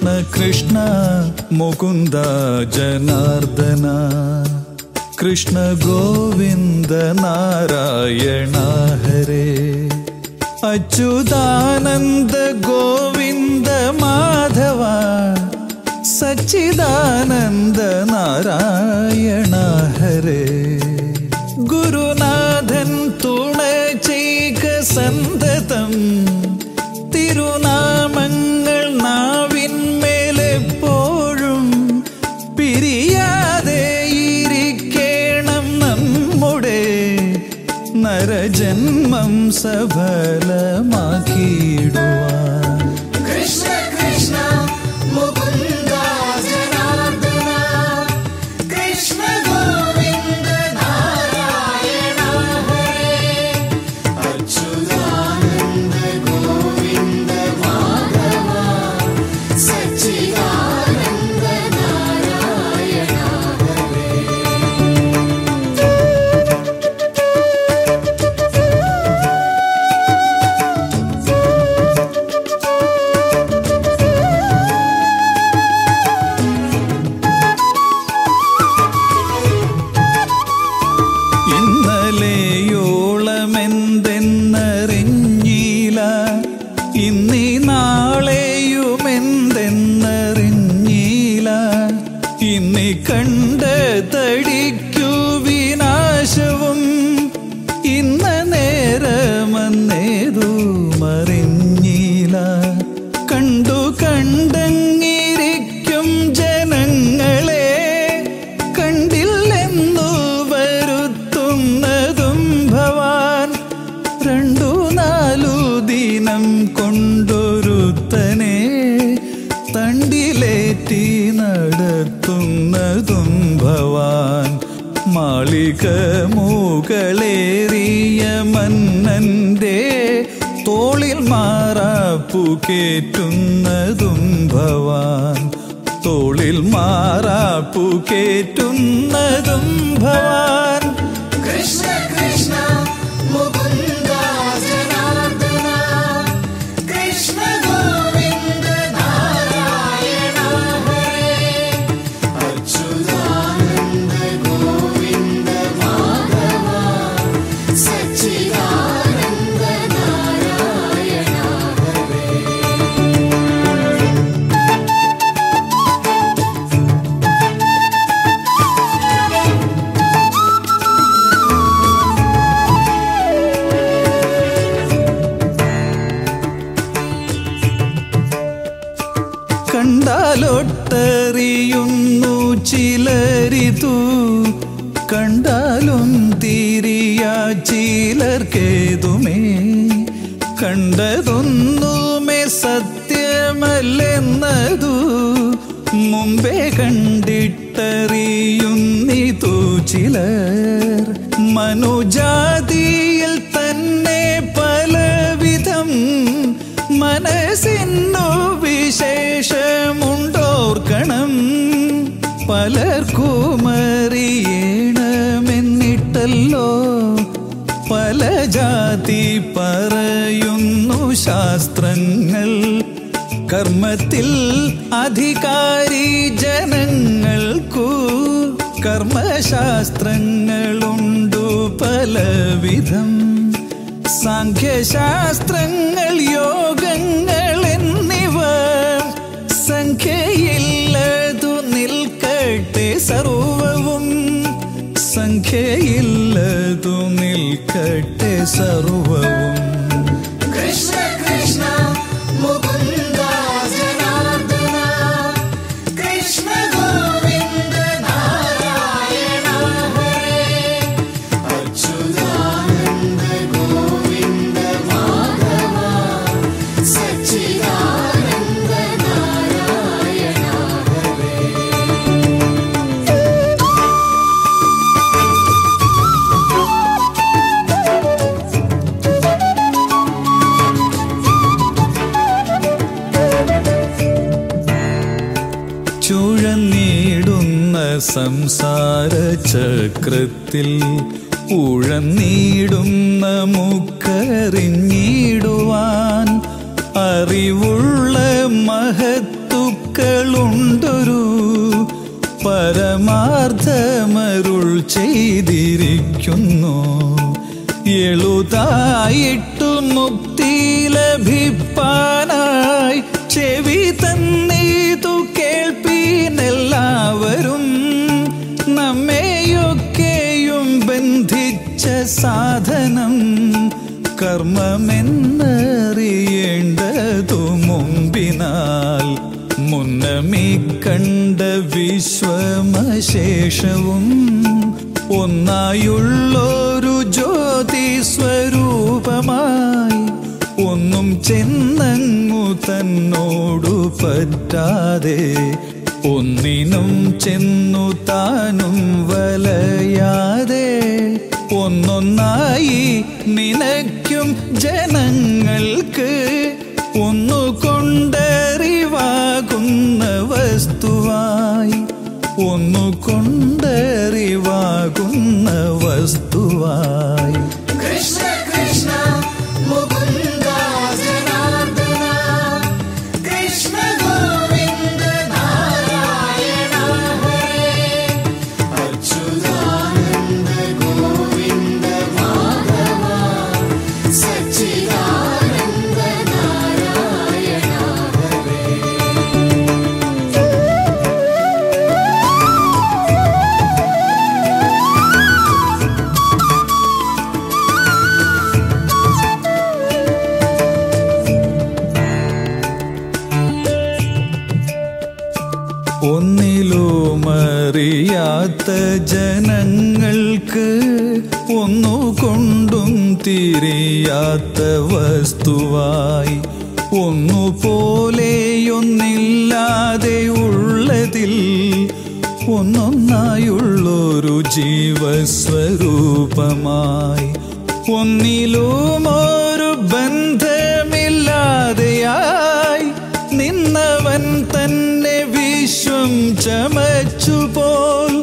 കൃഷ്ണ കൃഷ്ണ മുകുന്ദ ജനാർദ്ദന കൃഷ്ണ ഗോവിന്ദ നാരായണ ഹരേ അച്യുതാനന്ദ ഗോവിന്ദ മാധവ സച്ചിദാനന്ദ നാരായണ ഹരേ ഗുരുനാഥൻ തുണ ചെയ്ക സന്തതം തിരുനാമങ്ങൾ നാവിന്മേലെപ്പോഴും പിരിയാതെ ഇരിക്കണം നമ്മുടെ നരജന്മം സഫലമാക്കിയിടുവാൻ കൃഷ്ണ കൃഷ്ണ മുകുന്ദ ജനാർദ്ദന കൃഷ്ണ ഗോവിന്ദ നാരായണ ഹരേ അച്യുതാനന്ദ ഗോവിന്ദ മാധവ സച്ചിദാനന്ദ നാരായണ ഹരേ ഇന്നലെയോളമെന്തെന്നറിഞ്ഞില്ല ഇന്നീ നാളെയുമെന്തെന്നറിഞ്ഞില്ല ഇന്നീ കണ്ട തടിക്കു വിനാശവും ഇന്ന നേരമെന്നേതുമറിഞ്ഞില്ല കണ്ടു കണ്ടങ്ങിരിക്കും ജനങ്ങളെ കണ്ടില്ലെന്നു വരുത്തുന്നതും ഭവാൻ രണ്ടു നാലു ദിനം കൊണ്ടൊരുത്തനെ തണ്ടിലേറ്റി നടത്തുന്നതും ഭവാൻ മാളിക മുകളേറിയ മന്നന്റെ തോളിൽ മാറാപ്പു കേറ്റുന്നതും ഭവാൻ തോളിൽ മാറാപ്പു കേറ്റുന്നതും ഭവാൻ കൃഷ്ണ കൃഷ്ണ മുകുന്ദ ജനാർദ്ദന കൃഷ്ണ ഗോവിന്ദ നാരായണ ഹരേ അച്യുതാനന്ദ ഗോവിന്ദ മാധവ സച്ചിദാനന്ദ നാരായണ ഹരേ കണ്ടാലൊട്ടറിയുന്നു ചിലരിതു കണ്ടാലും തീരിയ ചിലർക്കേതുമേ കണ്ടതൊന്നുമേ സത്യമല്ലെന്നതു മുമ്പേ കണ്ടിട്ടറിയുന്നിതു ചിലർ മനുജാതിയിൽ തന്നെ പലവിധം മനസ്സിന്നു വിശേഷമുണ്ടോർക്കണം പലർക്കുമറിയണമെന്നിട്ടല്ലോ പല ജാതി പറയുന്നു ശാസ്ത്രങ്ങൾ കർമ്മത്തിൽ അധികാരി ജനങ്ങൾക്കു കർമ്മശാസ്ത്രങ്ങളുണ്ടു പലവിധം സാഖ്യശാസ്ത്രങ്ങൾ യോഗങ്ങൾ എന്നിവ സംഖ്യയില്ലതു നിൽക്കട്ടെ സർവവും സംഖ്യയില്ലതു നിൽക്കട്ടെ സർവവും കൃഷ്ണ കൃഷ്ണ മുകുന്ദ ജനാർദ്ദന കൃഷ്ണ ഗോവിന്ദ നാരായണ ഹരേ അച്യുതാനന്ദ ഗോവിന്ദ മാധവ സച്ചിദാനന്ദ നാരായണ ഹരേ ചുഴന്നീടുന്ന സംസാര ചക്രത്തിൽ ഉഴന്നീടുന്ന മുക്കറിഞ്ഞിടുവാൻ അറിവുള്ള മഹത്തുക്ക വസ്തുക്കളുണ്ടൊരു പരമാർത്ഥമരുൾ ചെയ്തിരിക്കുന്നു എളുതായിട്ടു മുക്തി ലഭിപ്പാനായി ചെവി തന്നീതു കേൾപ്പീനെല്ലാവരും നമ്മെയൊക്കെയും ബന്ധിച്ച സാധനം കർമ്മമെന്നറിയേണ്ടതു മുമ്പിനാൽ മുന്നമീ കണ്ട വിശ്വമശേഷവും ഒന്നായുള്ളൊരു ജ്യോതി സ്വരൂപമായി ഒന്നും ചെന്നങ്ങു തന്നോടു പറ്റാതെ ഒന്നിനും ചെന്നു താനും വലയാതെ ഒന്നൊന്നായി നിനയ്ക്കും ജനങ്ങൾക്ക് ഒന്നു കൊണ്ടറിവാകുന്ന വസ്തുവായി ഒന്നു കൊണ്ടറിവാകുന്ന വസ്തുവായി കൃഷ്ണ കൃഷ്ണ മുകുന്ദ ജനാർദ്ദന കൃഷ്ണ ഗോവിന്ദ നാരായണ ഹരേ അച്യുതാനന്ദ ഗോവിന്ദ മാധവ സച്ചിദാനന്ദ നാരായണ ഹരേ ഒന്നിലുമറിയാത്ത ജനങ്ങൾക്ക് ഒന്നുകൊണ്ടും തിരിയാത്ത വസ്തുവായി ഒന്നുപോലെയൊന്നില്ലാതെ ഉള്ളതിൽ ഒന്നൊന്നായുള്ളൊരു ജീവസ്വരൂപമായി ഒന്നിലും ഒരു ബന്ധമില്ലാതെയായി നിന്നവൻ തന്നെ വിശ്വം ചമച്ചുപോൽ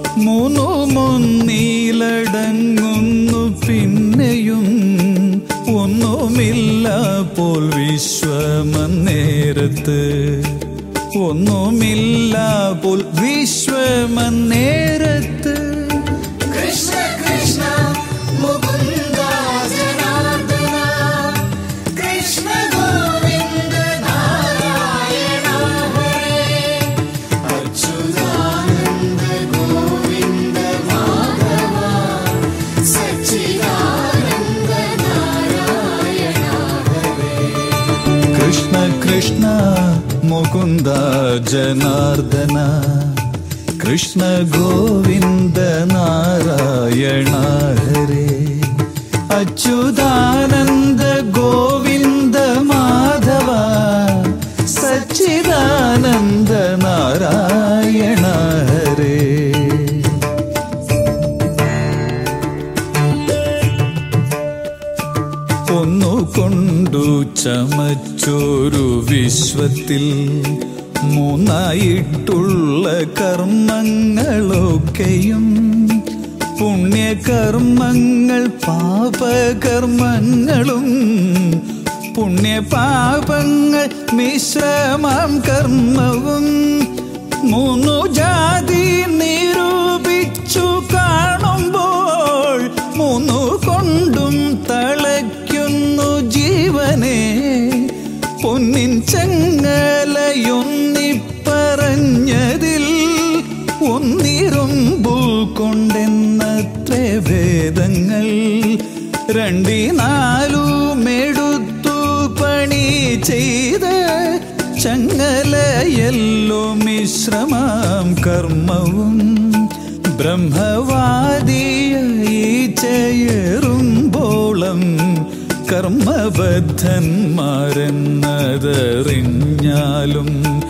മൂന്നുമൊന്നീലടങ്ങുന്നു പിന്നെയും ഒന്നുമില്ല പോൽ വിശ്വമന്നേരത്ത് ഒന്നുമില്ല പോൽ വിശ്വമന്നേരത്ത് കൃഷ്ണ കൃഷ്ണ മുകുന്ദ ജനാർദ്ദന കൃഷ്ണ ഗോവിന്ദ നാരായണ ഹരേ അച്യുതാനന്ദ ഗോവിന്ദ മാധവ സച്ചിദാനന്ദ നാരായണ ഹരേ കൃഷ്ണ കൃഷ്ണ മുകുന്ദ ജനാർദ്ദന കൃഷ്ണ ഗോവിന്ദ നാരായണ ഹരേ അച്യുതാനന്ദ ഗോവിന്ദ മാധവ സച്ചിദാനന്ദ നാരായണ ഹരേ ഒന്നുകൊണ്ടു ചമച്ചൊരു വിശ്വത്തിൽ മൂന്നായിട്ടുള്ള കർമ്മങ്ങളൊക്കെയും പുണ്യകർമ്മങ്ങൾ പാപകർമ്മങ്ങളും പുണ്യപാപങ്ങൾ മിശ്രമാം കർമ്മവും മൂന്നു ജാതി നിരൂപിച്ചു കാണുമ്പോൾ മൂന്നു കൊണ്ടും തളയ്ക്കുന്നു ജീവനെ പൊന്നിൻ ചങ്ങലയൊന്നിപ്പറഞ്ഞതിൽ ഒന്നിരുമ്പു കൊണ്ടെന്നത്രേ ഭേദങ്ങൾ രണ്ടി നാലുമെടുത്തു പണി ചെയ്ത് ചങ്ങലയല്ലോ മിശ്രമാം കർമ്മവും ബ്രഹ്മവാദിയായി ചേറുമ്പോളം കർമ്മബദ്ധന്മാരെന്നതറിഞ്ഞാലും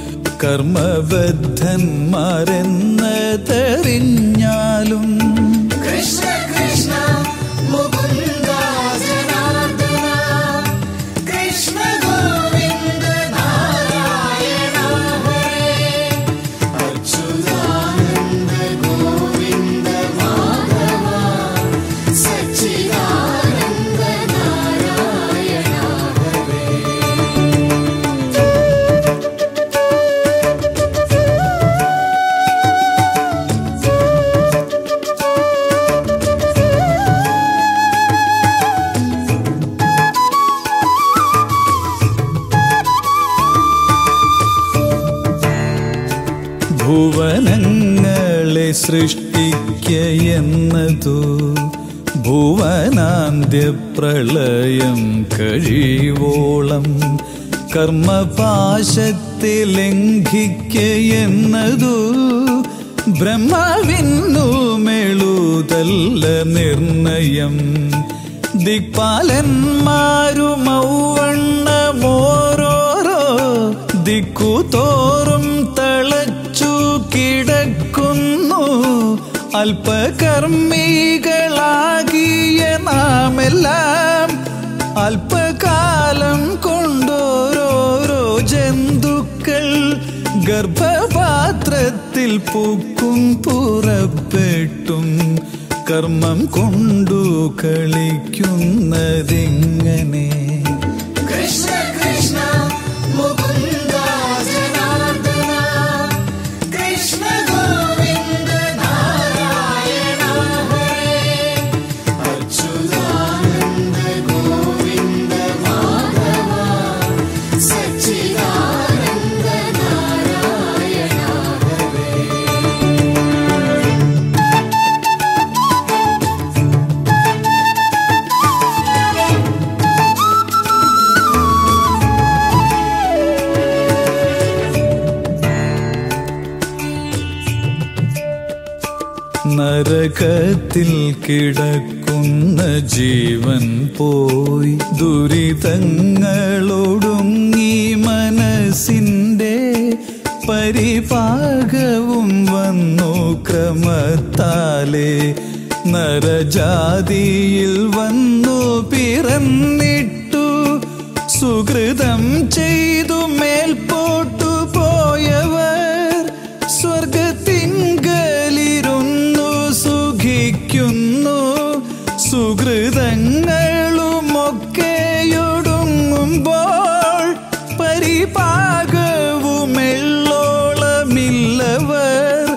കർമ്മബദ്ധന്മാരെന്നതറിഞ്ഞാലും കൃഷ്ണ കൃഷ്ണ മുകുന്ദ ജനാർദ്ദന കൃഷ്ണ ഗോവിന്ദ നാരായണ ഹരേ അച്യുതാനന്ദ ഗോവിന്ദ മാധവ സച്ചിദാനന്ദ നാരായണ ഹരേ സൃഷ്ടിക്ക എന്നതു ഭുവനാന്ത്യപ്രളയം കഴിവോളം കർമ്മപാശത്തെ ലംഘിക്ക എന്നതു ബ്രഹ്മാവിന്നു മെളുതല്ല നിർണയം ദിക്പാലന്മാരുമൗവണ്ണമോരോരോ ദിക്കു തോറും തളച്ചു കിടക്കുന്നു അല്പകർമ്മികളാകിയ നാമെല്ലാം അല്പകാലം കൊണ്ടോരോരോ ജന്തുക്കൾ ഗർഭപാത്രത്തിൽ പൂക്കും പുറപ്പെട്ടും കർമ്മം കൊണ്ടു കളിക്കുന്നതെങ്ങനെ കൃഷ്ണ കൃഷ്ണ മുകുന്ദ ജനാർദ്ദന കൃഷ്ണ ഗോവിന്ദ നാരായണ ഹരേ അച്യുതാനന്ദ ഗോവിന്ദ മാധവ സച്ചിദാനന്ദ നാരായണ ഹരേ നരകത്തിൽ കിടക്കുന്ന ജീവൻ പോയി ദുരിതങ്ങളൊടുങ്ങി മനസ്സിൻ്റെ പരിപാകവും വന്നു ക്രമത്താലേ നരജാതിയിൽ വന്നു പിറന്നിട്ടു സുഹൃതം ചെയ്തു മേൽപോട്ടു പോയവർ സ്വർഗത്തിങ്കലിരുന്നു സുഖിക്കുന്നു സുഹൃതങ്ങളുമൊക്കെയൊടുങ്ങുമ്പോൾ പരിപാകവുമെള്ളോളമില്ലവർ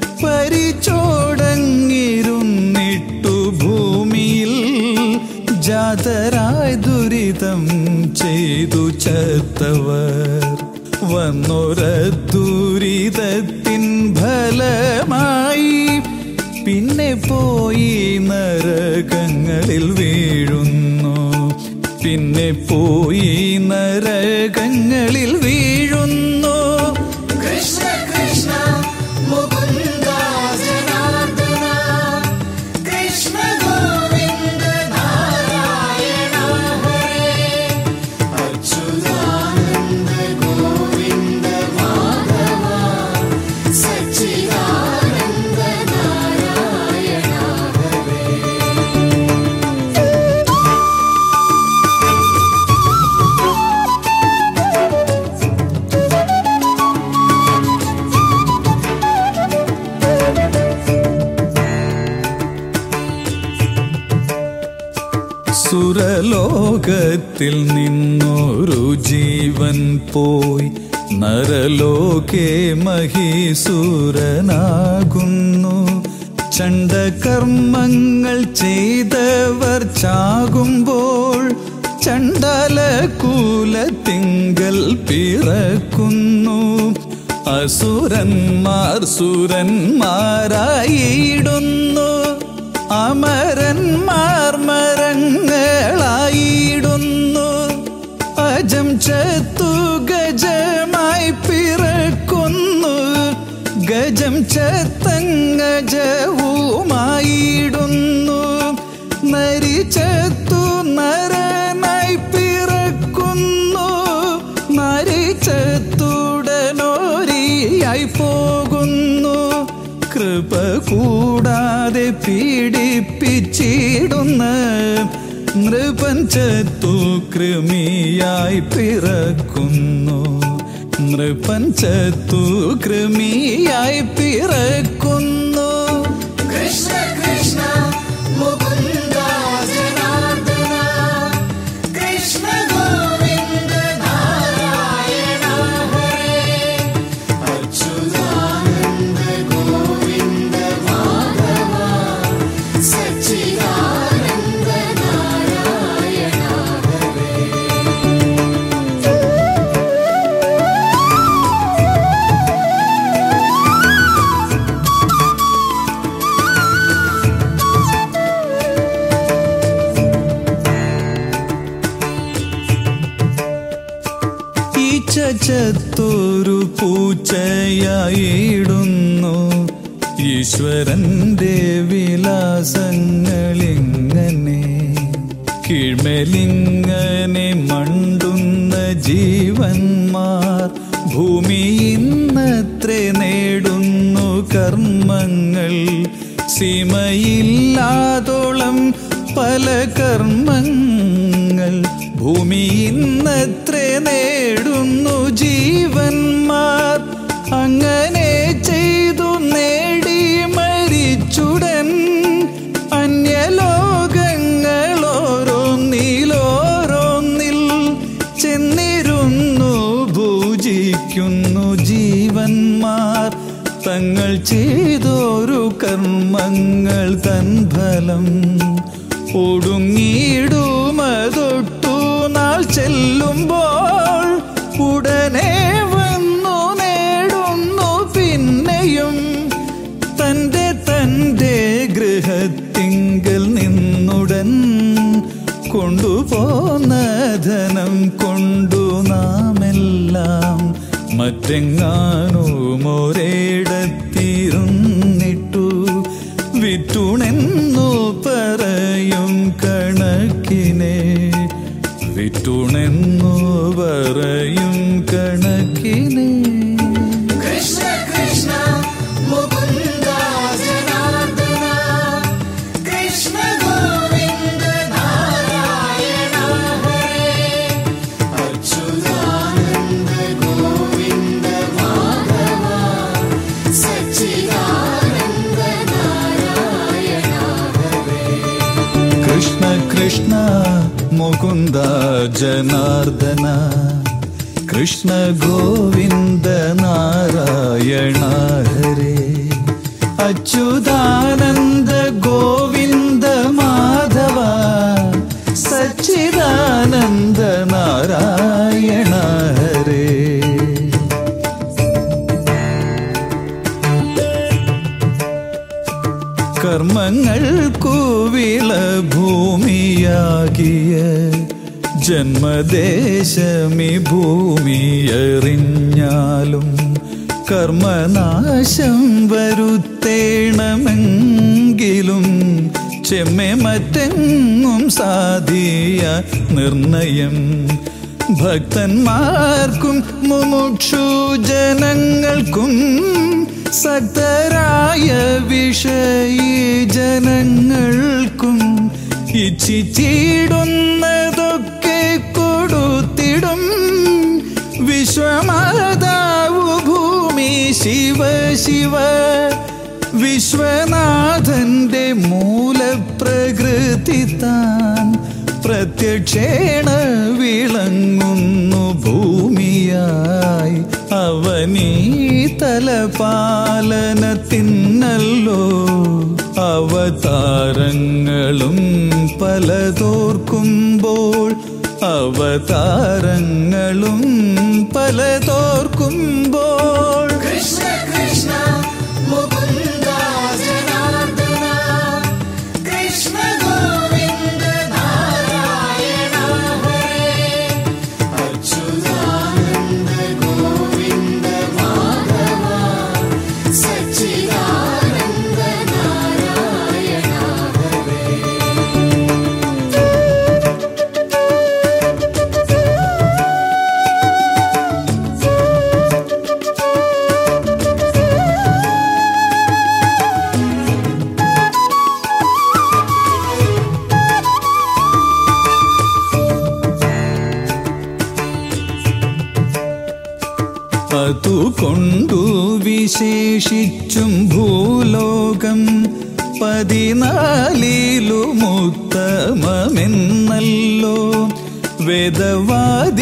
പരിച്ചോടങ്ങിരുന്നിട്ടു ഭൂമിയിൽ ജാതരായി ദുരിതം ചെയ്തു ചത്തവർ വന്നൊര ദുരിതത്തിൻ ഫലമായി പിന്നെ പോയി നരകങ്ങളിൽ വീഴുന്നു പിന്നെ പോയി നരകങ്ങളിൽ വീഴുന്നു കൃഷ്ണ കൃഷ്ണ മുകുന്ദ ജനാർദ്ദന കൃഷ്ണ ഗോവിന്ദ നാരായണ ഹരേ അച്യുതാനന്ദ ഗോവിന്ദ മാധവ സച്ചിദാനന്ദ നാരായണ ഹരേ സുരലോകത്തിൽ നിന്നൊരു ജീവൻ പോയി നരലോകെ മഹീസുരനാകുന്നു ചണ്ടകർമ്മങ്ങൾ ചെയ്തവർ ചാകുമ്പോൾ ചണ്ടാലകൂലത്തിങ്കൽ പിറക്കുന്നു അസുരന്മാർ സുരന്മാരായിടുന്നു അമരന്മാർ മരങ്ങളായിടുന്നു അജം ചത്തു ഗജമായി പിറക്കുന്നു ഗജം ചത്തങ്ങജവുമായിടുന്നു നരി ചത്തു നരനായി പിറക്കുന്നു നരി ചത്തുടനോരിയായി പോകുന്നു കൃപ കൂടാതെ പീഡിപ്പിച്ചിടുന്ന നൃപഞ്ചത്തു കൃമിയായി പിറക്കുന്നു നൃപഞ്ചത്തു കൃമിയായി പിറക്കുന്നു കൃഷ്ണ കൃഷ്ണ മുകുന്ദ ജനാർദ്ദന കൃഷ്ണ ഗോവിന്ദ നാരായണ ഹരേ അച്യുതാനന്ദ ഗോവിന്ദ മാധവ സച്ചിദാനന്ദ നാരായണ ഹരേ ും വിലാസങ്ങളായിടുന്നു ഈശ്വരന്റെ വിലാസങ്ങളിങ്ങനെ കീഴ്മേലിങ്ങനെ മണ്ടുന്ന ജീവന്മാർ ഭൂമി ഇന്നത്രേ നേടുന്നു കർമ്മങ്ങൾ സീമയില്ലാതോളം പല കർമ്മങ്ങൾ ഭൂമി ഇന്നത്രേ നേടുന്നു ജീവന്മാർ അങ്ങനെ ചെയ്തു നേടി മരിച്ചുടൻ അന്യലോകങ്ങളോരോന്നിലോരോന്നിൽ ചെന്നിരുന്നു പൂജിക്കുന്നു ജീവന്മാർ തങ്ങൾ ചെയ്തോരു കർമ്മങ്ങൾ തൻ ഫലം ഒടുങ്ങിയിടുമതൊട്ടു നാൾ ചെല്ലുമ്പോൾ ഉടനെ വന്നു നേടുന്നു പിന്നെയും തൻ്റെ തൻ്റെ ഗൃഹത്തിങ്കൽ നിന്നുടൻ കൊണ്ടുപോന്ന ധനം കൊണ്ടു നാമെല്ലാം മറ്റെങ്ങാനും ഒരേടത്തിരുന്നിട്ടു വിറ്റുണെന്നു പറയും കണക്കിനെ വിറ്റുണെന്നു പറയും കണക്കിനെ കൃഷ്ണ കൃഷ്ണ മുകുന്ദ ജനാർദ്ദന കൃഷ്ണ ഗോവിന്ദ നാരായണ ഹരേ അച്യുതാനന്ദ ഗോവിന്ദ മാധവ സച്ചിദാനന്ദ നാരായണ ഹരേ കൃഷ്ണ കൃഷ്ണ മുകുന്ദ ജനാർദ്ദന കൃഷ്ണ ഗോവിന്ദ നാരായണ ഹരേ അച്യുതാനന്ദ ഗോവിന്ദ മാധവ സച്ചിദാനന്ദ നാരായണ ഹരേ കർമ്മങ്ങൾക്കു വിള ഭൂമിയാകിയ ജന്മദേശമി ഭൂമിയറിഞ്ഞാലും കർമ്മനാശം വരുത്തേണമെങ്കിലും ചെമ്മെ മറ്റെങ്ങും സാധിയ നിർണയം ഭക്തന്മാർക്കും മുമുക്ഷു ജനങ്ങൾക്കും സക്തരായ വിഷയി ജനങ്ങൾക്കും ഇച്ഛിച്ചിടുന്നതൊക്കെ കൊടുത്തിടും വിശ്വമാതാവു ഭൂമി ശിവ ശിവ വിശ്വനാഥന്റെ മൂലപ്രകൃതി താൻ പ്രത്യക്ഷേണ വിളങ്ങുന്നു ഭൂമിയായി അവനീ തലപാലനത്തിനല്ലോ അവതാരങ്ങളും പലതോർക്കുമ്പോൾ അവതാരങ്ങളും പലതോർക്കുമ്പോൾ കൃഷ്ണ കൃഷ്ണ മുകുന്ദ ജനാർദ്ദന കൃഷ്ണ ഗോവിന്ദ നാരായണ ഹരേ അച്യുതാനന്ദ ഗോവിന്ദ മാധവ സച്ചിദാനന്ദ നാരായണ ഹരേ അതുകൊണ്ടു വിശേഷിച്ചും ഭൂലോകം പതിനാലിലുമുത്തമമെന്നല്ലോ വേദവാദികളായ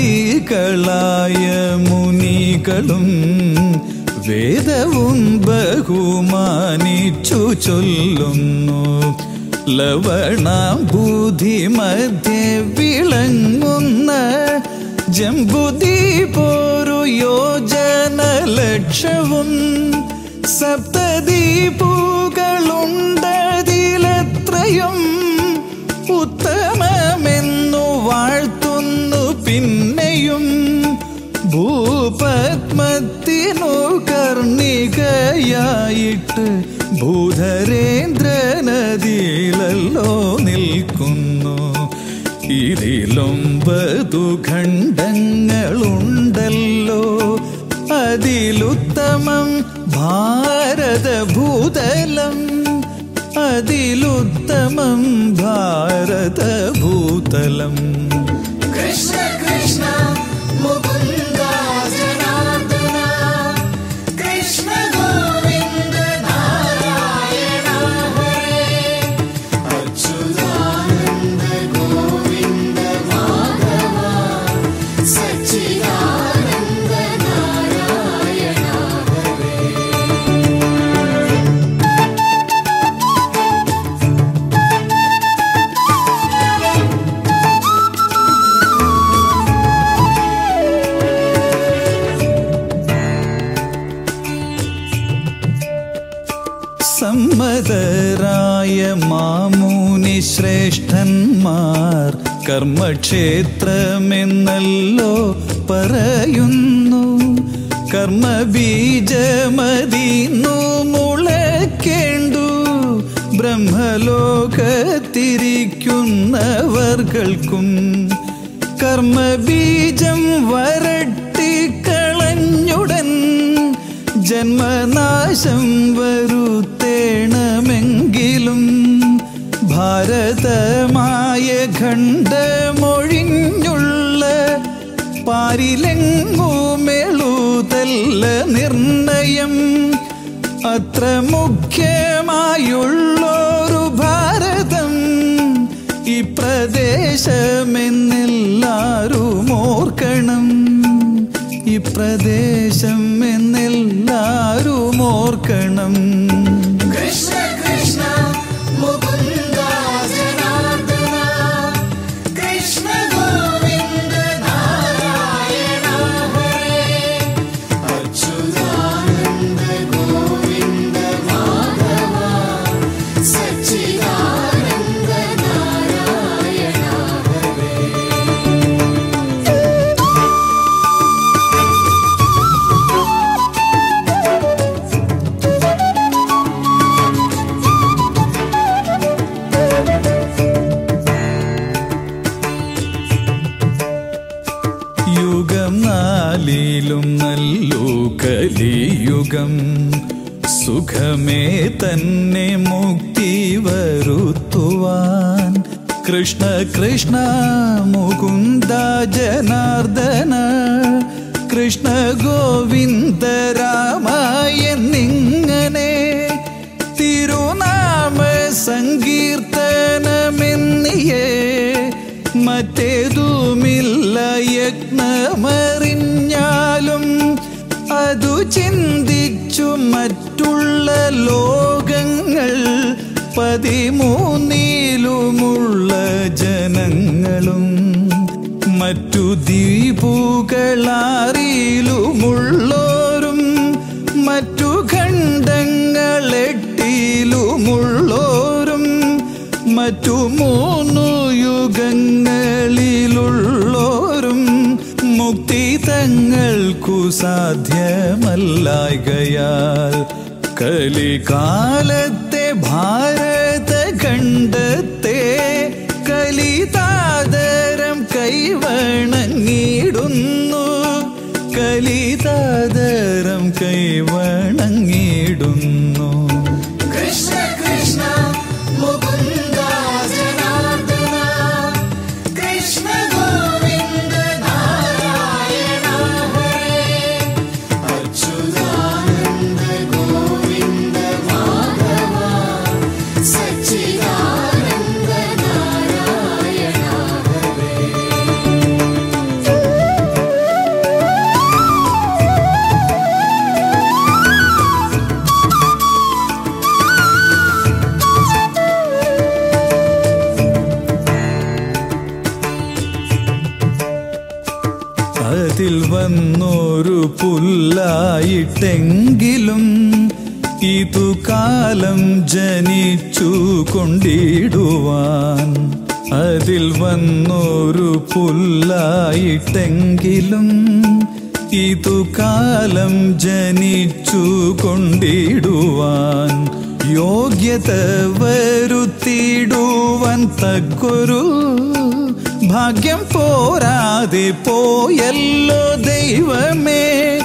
മുനികളും വേദവും ബഹുമാനിച്ചു ചൊല്ലുന്നു ലവണാഭൂതി മധ്യ വിളങ്ങുന്ന ജംബുദീപോരു യോജന ലക്ഷവും സപ്തദീപുകളുണ്ടതിലെത്രയും ഉത്തമമെന്നു വാഴ്ത്തുന്നു പിന്നെയും ഭൂപത്മത്തിനു കർണിക ഛായയായിട്ട് ഭൂധരേന്ദ്ര നദിയിലല്ലോ നിൽക്കുന്നു ഇതിലൊമ്പതു ഖണ്ഡങ്ങളുണ്ടല്ലോ അതിലുത്തമം ഭാരതഭൂതലം അതിലുത്തമം ഭാരതഭൂതലം കൃഷ്ണ കൃഷ്ണ മുകുന്ദ ജനാർദ്ദന കൃഷ്ണ ഗോവിന്ദ നാരായണ ഹരേ അച്യുതാനന്ദ ഗോവിന്ദ മാധവ സച്ചിദാനന്ദ നാരായണ ഹരേ സമ്മതരായ മാമൂനി ശ്രേഷ്ഠന്മാർ കർമ്മക്ഷേത്രമെന്നല്ലോ പറയുന്നു കർമ്മബീജമതിന്നു മുളയ്ക്കേണ്ടു ബ്രഹ്മലോകത്തിരിക്കുന്നവർകൾക്കും കർമ്മബീജം വരട്ടിക്കളഞ്ഞുടൻ ജന്മനാശം വരുത്തേണമെങ്കിലും ഭാരതമായ ഖണ്ഡമൊഴിഞ്ഞുള്ള പാരിലെങ്ങുമെളുതല്ല നിർണയം അത്ര മുഖ്യമായുള്ളൊരു ഭാരതം ഈ പ്രദേശമെന്നെല്ലാരും ഓർക്കണം ഈ പ്രദേശം എന്നെല്ലാരും ഓർക്കണം കൃഷ്ണ കൃഷ്ണ മുകുന്ദ ജനാർദ്ദന കൃഷ്ണ ഗോവിന്ദ നാരായണ ഹരേ അച്യുതാനന്ദ ഗോവിന്ദ മാധവ സച്ചിദാനന്ദ നാരായണ ഹരേ യുഗം നാലിലും നല്ലു കലിയുഗം സുഖമേ തന്നെ മുക്തി വരുത്തുവാൻ കൃഷ്ണ കൃഷ്ണ മുകുന്ദ ജനാർദ്ദന കൃഷ്ണ ഗോവിന്ദ രാമ എന്നിങ്ങനെ തിരുനാമ സങ്കീർത്തനമെന്നിയേ മറ്റേതുമില്ല യജ്ഞമറിഞ്ഞാലും അതു ചിന്തിച്ചു മറ്റുള്ള ലോകങ്ങൾ പതിമൂന്നിലുമുള്ള ജനങ്ങളും മറ്റു ദ്വീപുകളാറിയിലുമുള്ളോരും മറ്റു ഖണ്ഡങ്ങളെട്ടിലുമുള്ളോരും മറ്റു മൂന്നു യുഗങ്ങളിലുള്ളോരും മുക്തി തങ്ങൾക്കു സാധ്യമല്ലായകയാൽ കലികാലത്തെ ഭാരത ഖണ്ഡത്തെ കലിതാദരം കൈവണങ്ങിടുന്നു കലിതാദരം കൈവണങ്ങിടുന്നു കൃഷ്ണ കൃഷ്ണ മുകുന്ദ ജനാർദ്ദന കൃഷ്ണ ഗോവിന്ദ നാരായണ ഹരേ അച്യുതാനന്ദ ഗോവിന്ദ മാധവ സച്ചിദാനന്ദ നാരായണ ഹരേ അതിൽ വന്നൊരു പുല്ലായിട്ടെങ്കിലും ഇതു കാലം ജനിച്ചു കൊണ്ടിടുവാൻ അതിൽ വന്നൊരു പുല്ലായിട്ടെങ്കിലും ഇതു കാലം ജനിച്ചു കൊണ്ടിടുവാൻ യോഗ്യത വരുത്തിടുവാൻ തക്കൊരു ഭാഗ്യം പോരാതെ പോയല്ലോ ദൈവമേ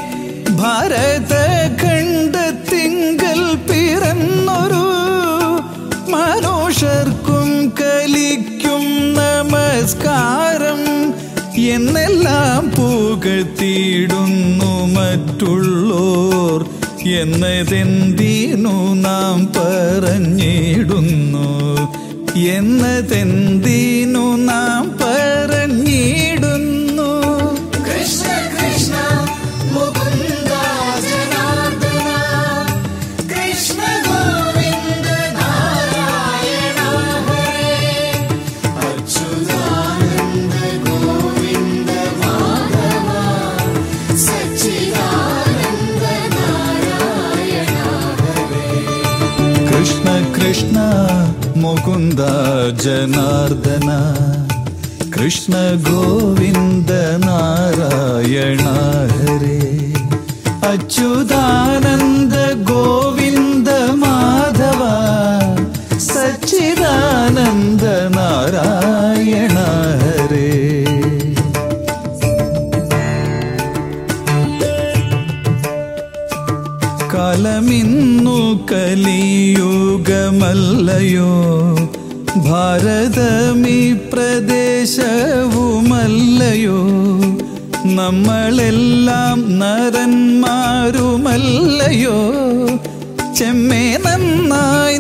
ഭാരതഖണ്ഡത്തിങ്കൽ പിറന്നൊരു മനുഷ്യർക്കും കലിക്കും നമസ്കാരം എന്നെല്ലാം പുകഴ്ത്തിയിടുന്നു മറ്റുള്ളോർ എന്നതെന്തിനു നാം പറഞ്ഞിടുന്നു എന്നതെന്തിനു നാം പറഞ്ഞിടുന്നു കൃഷ്ണ കൃഷ്ണ മുകുന്ദ ജനാർദ്ദന കൃഷ്ണ ഗോവിന്ദ നാരായണ ഹരേ അച്യുതാനന്ദ ഗോവിന്ദ മാധവ സച്ചിദാനന്ദ നാരായണ കൃഷ്ണ കൃഷ്ണ മുകുന്ദ ജനാർദ്ദന കൃഷ്ണ ഗോവിന്ദ നാരായണ ഹരേ അച്യുതാനന്ദ ഗോവിന്ദ മാധവ സച്ചിദാനന്ദ നാരായണ ഹരേ കാലമിന്നു കലിയുഗമല്ലയോ ഭാരതമീ പ്രദേശവുമല്ലയോ നമ്മളെല്ലാം നരന്മാരുമല്ലയോ ചെമ്മേ നന്നായി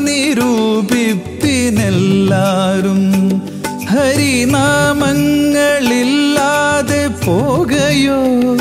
നിരൂപിപ്പിനെല്ലാരും ഹരിനാമങ്ങളില്ലാതെ പോകയോ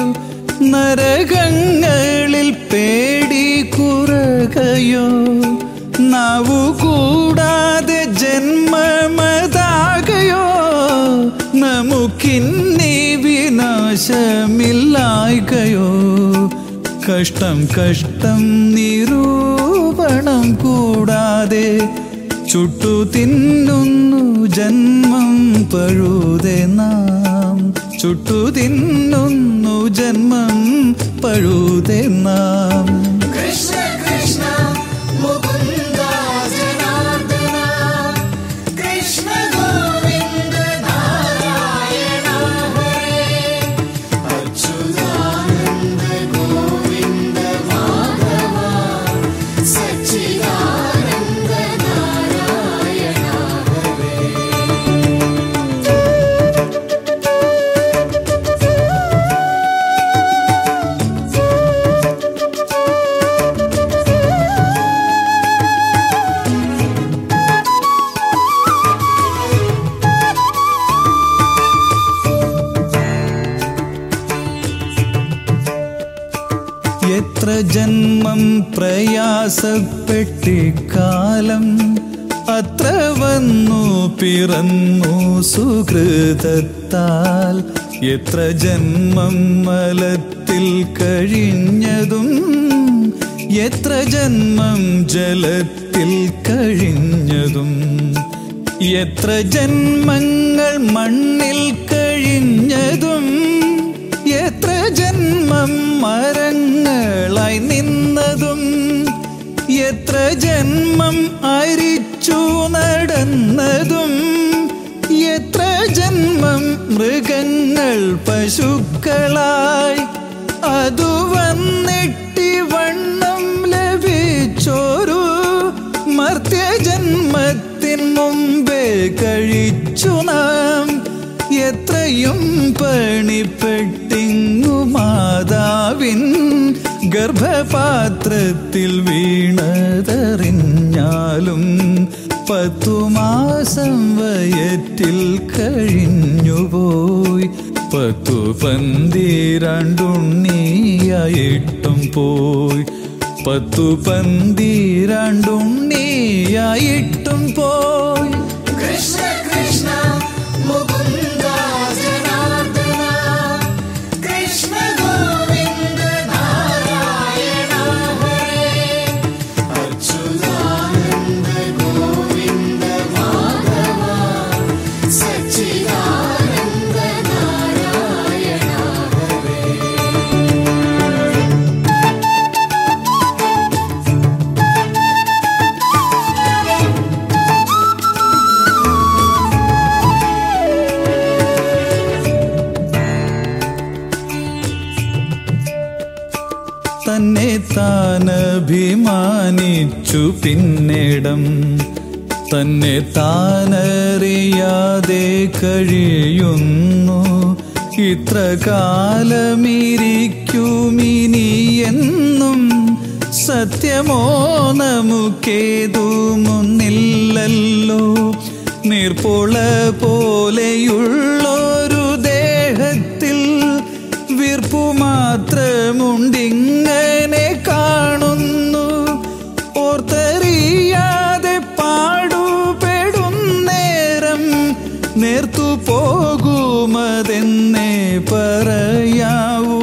നരകങ്ങളിൽ പേടി കുറകയോ നാവു കൂടാതെ ജന്മമതാകയോ നമുക്കിന്നി വിനാശമില്ലായ്കയോ കഷ്ടം കഷ്ടം നിരൂപണം കൂടാതെ ചുട്ടു തിന്നുന്നു ജന്മം പഴുതെ നാം ചുട്ടു തിന്നുന്നു ജന്മം പഴുതെ നാം കൃഷ്ണ കൃഷ്ണ മുകുന്ദ ജനാർദ്ദന കൃഷ്ണ ഗോവിന്ദ നാരായണ ഹരേ അച്യുതാനന്ദ ഗോവിന്ദ മാധവ സച്ചിദാനന്ദ നാരായണ ഹരേ എത്ര ജന്മം പ്രയാസപ്പെട്ടിക്കാലം അത്ര വന്നു പിറന്നു സുഹൃതത്താൽ എത്ര ജന്മം മലത്തിൽ കഴിഞ്ഞതും എത്ര ജന്മം ജലത്തിൽ കഴിഞ്ഞതും എത്ര ജന്മങ്ങൾ മണ്ണിൽ കഴിഞ്ഞതും എത്ര ജന്മം മരങ്ങളായി നിന്നതും എത്ര ജന്മം അരിച്ചു നടന്നതും എത്ര ജന്മം മൃഗങ്ങൾ പശുക്കളായി അതു വന്നിട്ടി വണ്ണം ലഭിച്ചോരു മർത്യജന്മത്തിൻ മുമ്പേ കഴിച്ചു നാം എത്രയും പണിപ്പെട്ടിങ്ങു മാതാവിൻ ഗർഭപാത്രത്തിൽ വീണതറിഞ്ഞാലും പത്തു മാസം വയറ്റിൽ കഴിഞ്ഞുപോയി പത്തു പന്തിരണ്ടുണ്ണിയായിട്ടും പോയി പത്തു പന്തിരണ്ടുണ്ണിയായിട്ടും പോയി കൃഷ്ണ കൃഷ്ണ മുകുന്ദ ജനാർദ്ദന കൃഷ്ണ ഗോവിന്ദ നാരായണ ഹരേ അച്യുതാനന്ദ ഗോവിന്ദ മാധവ സച്ചിദാനന്ദ നാരായണ ഹരേ താനഭിമാനിച്ചു പിന്നിടം തന്നെ താനറിയാതെ കഴിയുന്നു ഇത്ര കാലമിരിക്കുമിനി എന്നും സത്യമോ നമുക്കേതുമൊന്നില്ലല്ലോ നീർപ്പോള പോലെയുള്ളൊരു ദേഹത്തിൽ വീർപ്പു മാത്രമുണ്ടിങ്ങനെ കാണുന്നു ഓർത്തറിയാതെ പാടുപെടുന്നേരം നേർത്തു പോകുമതെന്നേ പറയാവൂ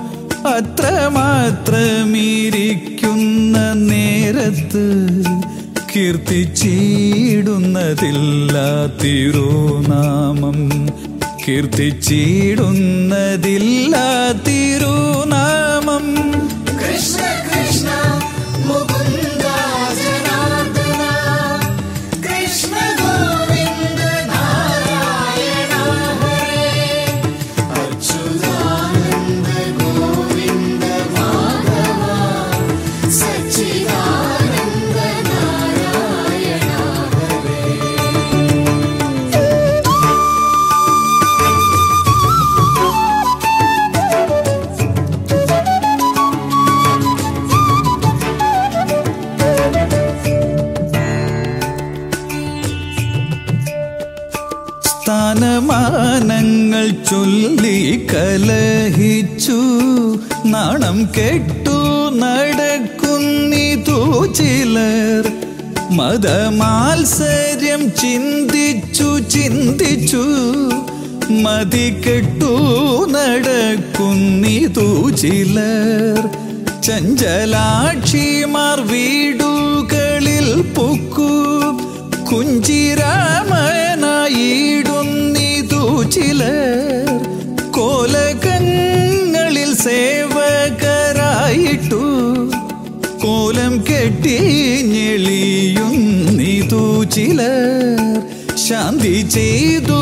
അത്രമാത്രമിരിക്കുന്ന നേരത്ത് കീർത്തിച്ചിടുന്നതില്ല തിരുനാമം കീർത്തിച്ചിടുന്നതില്ല തിരുനാമം കൃഷ്ണ കൃഷ്ണ മുകുന്ദ ജനാർദ്ദന കൃഷ്ണ ഗോവിന്ദ നാരായണ ഹരേ അച്യുതാനന്ദ ഗോവിന്ദ മാധവ സച്ചിദാനന്ദ നാരായണ ഹരേ സ്ഥാനമാനങ്ങൾ ചൊല്ലി കലഹിച്ചു നാണം കെട്ടു നടക്കുന്നിതു ചിലർ മതമാത്സര്യം ചിന്തിച്ചു ചിന്തിച്ചു മതി കെട്ടു നടക്കുന്നിതു ചിലർ ചഞ്ചലാക്ഷിമാർ വീടുകളിൽ പൊക്കു കുഞ്ചിരാമനായിടുന്നിതു ചിലർ കോലകങ്ങളിൽ സേവകരായിട്ടു കോലം കെട്ടി ഞെളിയുന്നിതു ചിലർ ശാന്തി ചെയ്തു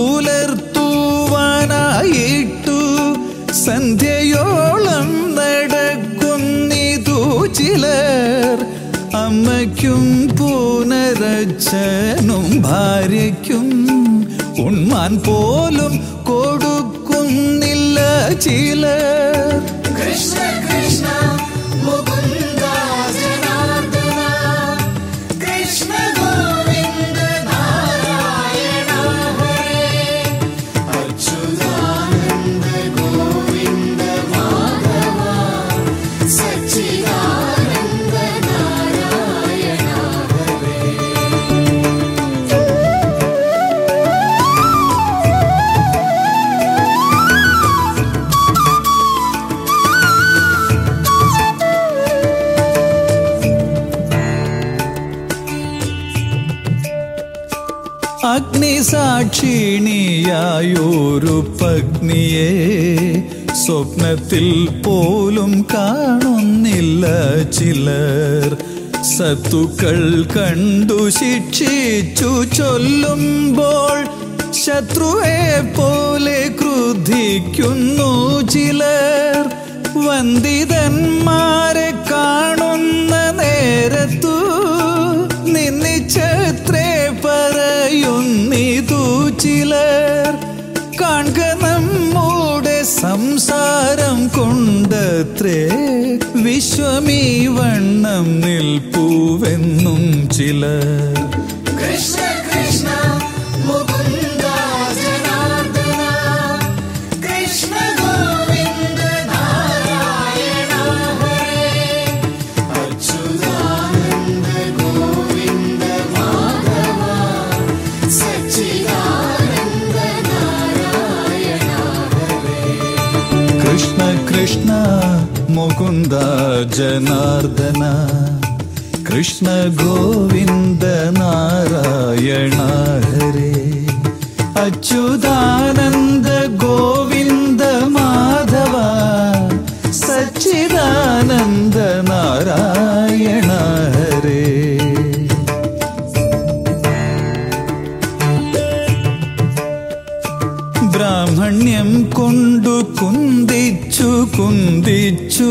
പുലർത്തുവാനായിട്ടു സന്ധ്യയോളം നടക്കുന്നിതു ചിലർ അമ്മയ്ക്കും പുനരച്ഛനും ഭാര്യയ്ക്കും ഉണ്മാൻ പോലും കൊടുക്കുന്നില്ല ചിലർ കൃഷ്ണ കൃഷ്ണ മുകുന്ദ ജനാർദ്ദന കൃഷ്ണ ഗോവിന്ദ നാരായണ ഹരേ അച്യുതാനന്ദ ഗോവിന്ദ മാധവ സച്ചിദാനന്ദ നാരായണ ഹരേ അഗ്നിസാക്ഷിണിയായൊരു പത്നിയെ സ്വപ്നത്തിൽ പോലും കാണുന്നില്ല ചിലർ സത്തുക്കൾ കണ്ടു ശിക്ഷിച്ചു ചൊല്ലുമ്പോൾ ശത്രുവെ പോലെ ക്രുദ്ധിക്കുന്നു ചിലർ വന്ദിതന്മാരെ കാണുന്ന നേരത്തു നിന്നിച്ചത്രേ പറയുന്നിതു ചിലർ കാൺക നമ്മുടെ സംസാരം കൊണ്ടത്രേ വിശ്വമീ വണ്ണം നിൽപ്പൂവെന്നും ചിലർ കൃഷ്ണ കൃഷ്ണ മുകുന്ദ ജനാർദ്ദന കൃഷ്ണ ഗോവിന്ദ നാരായണ ഹരേ അച്യുതാനന്ദ ഗോവിന്ദ മാധവ സച്ചിദാനന്ദ നാരായണ ഹരേ കൃഷ്ണ കൃഷ്ണ മുകുന്ദ ജനാർദ്ദന കൃഷ്ണ ഗോവിന്ദ നാരായണ ഹരേ അച്യുതാനന്ദ ഗോവിന്ദ മാധവ സച്ചിദാനന്ദ നാരായണ ഹരേ ബ്രാഹ്മണ്യം കൊണ്ടു കുന്തിച്ചു കുന്തിച്ചു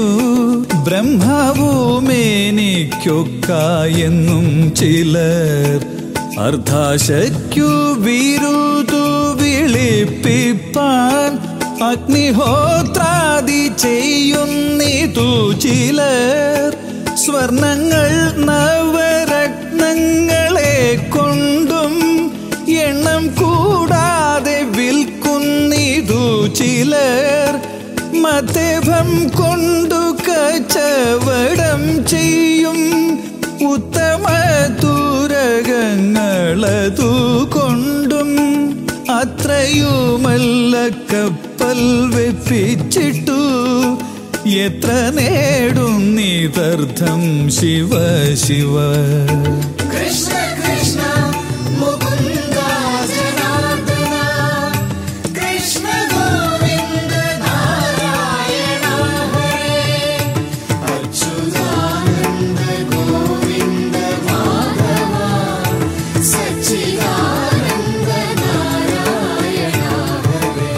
ബ്രഹ്മാവുമേനിക്കൊക്കായെന്നും ചിലർ അർദ്ധാശയ്ക്കു വിരുതു വിളിപ്പിപ്പാൻ അഗ്നിഹോത്രാദി ചെയ്യുന്നിതു ചിലർ സ്വർണങ്ങൾ നവരത്നങ്ങളെ കൊണ്ടും എണ്ണം കൂടാതെ വിൽക്കുന്നിതു ചിലർ മത്തേഭം കൊണ്ടു കച്ചവടം ചെയ്യും ഉത്തമ തുരകങ്ങളതു കൊണ്ടും അത്രയുമല്ല കപ്പൽ വെപ്പിച്ചിട്ടു എത്ര നേടുന്നിതർത്ഥം ശിവ ശിവ കൃഷ്ണ കൃഷ്ണ മുകുന്ദ ജനാർദ്ദന കൃഷ്ണ ഗോവിന്ദ നാരായണ ഹരേ അച്യുതാനന്ദ ഗോവിന്ദ മാധവ സച്ചിദാനന്ദ നാരായണ ഹരേ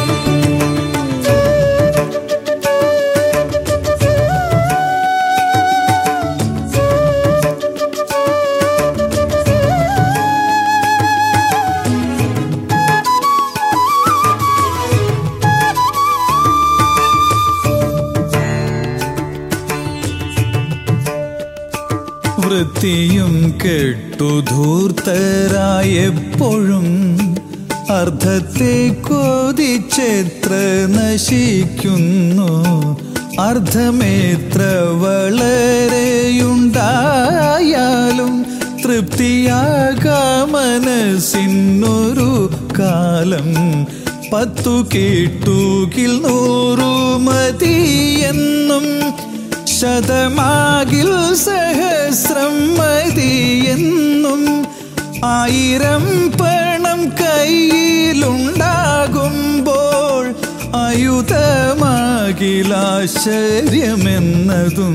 വൃത്തിയും കെട്ടു ധൂർത്തരായെപ്പോഴും അർദ്ധത്തെ കൊതിച്ചെത്ര നശിക്കുന്നു അർദ്ധമേത്ര വളരെയുണ്ടായാലും തൃപ്തിയാകാമനസിന്നൊരു കാലം പത്തു കേട്ടുകിൽ നൂറു മതിയെന്നും ശതമാകിൽ സഹസ്രം മതിയെന്നും ആയിരം പണം കയ്യിലുണ്ടാകുമ്പോൾ ആയുധമാകിലാശ്ചര്യമെന്നതും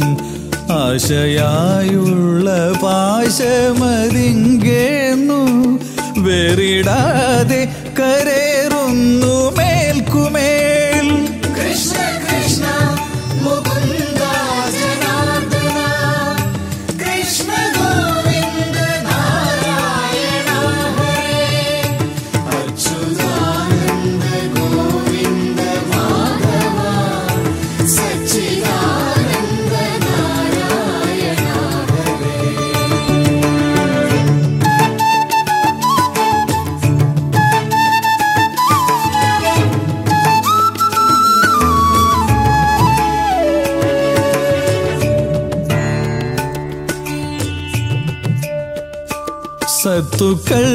ആശയായുള്ള പാശമതിങ്കേന്നു വേറിടാതെ കരേറുന്നു മേൽക്കുമേൽ കൃഷ്ണ കൃഷ്ണ മുകുന്ദ ജനാർദ്ദന കൃഷ്ണ ഗോവിന്ദ നാരായണ ഹരേ അച്യുതാനന്ദ ഗോവിന്ദ മാധവ സച്ചിദാനന്ദ നാരായണ ഹരേ സത്തുക്കൾ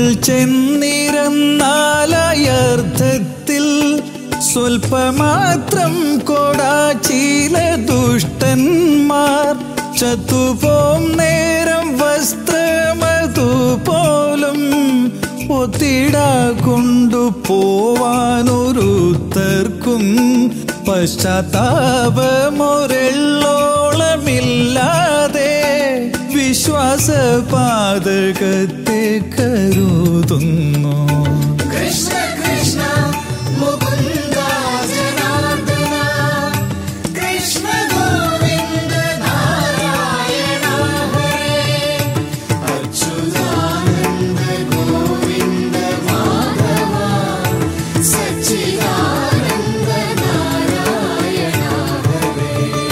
ചെന്നിരന്നാലയർത്ഥത്തിൽ സ്വൽപ്പമാത്രം കൊടാചീല ദുഷ്ടന്മാർ ചത്തുപോം നേരം വസ്ത്രമതു പോലും ഒത്തിടാ കൊണ്ടുപോവാനൊരുത്തർക്കും പശ്ചാത്താപമൊരെള്ളോളമില്ലാതെ വിശ്വാസപാതകത്തെ കരുതുന്നു കൃഷ്ണ കൃഷ്ണ മുകുന്ദ ജനാർദ്ദന കൃഷ്ണ ഗോവിന്ദ നാരായണ ഹരേ അച്യുതാനന്ദ ഗോവിന്ദ മാധവ സച്ചിദാനന്ദ നാരായണ ഹരേ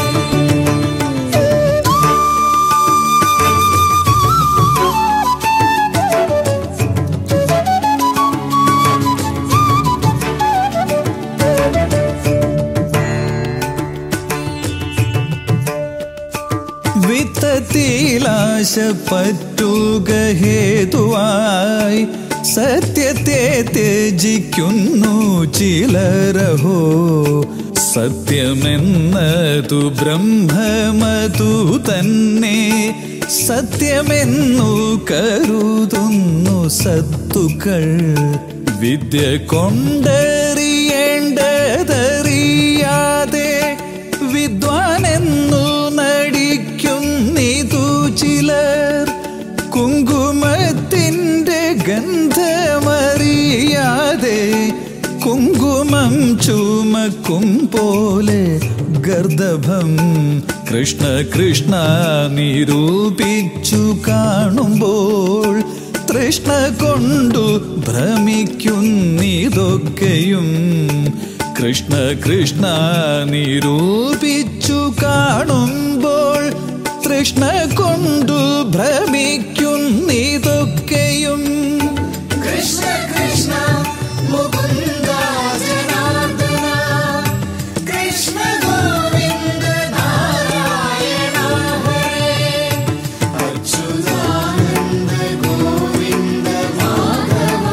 വിത്തത്തിലാശ പറ്റുക ഹേതുവായി സത്യത്തെ ത്യജിക്കുന്നു ചിലരഹോ സത്യമെന്നതു ബ്രഹ്മമതു തന്നെ സത്യമെന്നു കരുതുന്നു സത്തുക്കൾ വിദ്യ കൊണ്ടറിയേണ്ടതറിയാതെ വിദ്വാനെന്നു നടിക്കുന്നിതു ചിലർ കുങ്കുമത്തിൻ്റെ ഗന്ധമറിയാതെ കുങ്കുമം ചുമക്കും പോലെ ഗർദഭം കൃഷ്ണ കൃഷ്ണ നിരൂപിച്ചു കാണുമ്പോൾ തൃഷ്ണ കൊണ്ടു ഭ്രമിക്കുന്നിതൊക്കെയും കൃഷ്ണ കൃഷ്ണ നിരൂപിച്ചു കാണുമ്പോൾ തൃഷ്ണ കൊണ്ടു ഭ്രമിക്കുന്നിതൊക്കെയും കൃഷ്ണ കൃഷ്ണ മുകുന്ദ ജനാർദ്ദന കൃഷ്ണ ഗോവിന്ദ നാരായണ ഹരേ അച്യുതാനന്ദ ഗോവിന്ദ മാധവ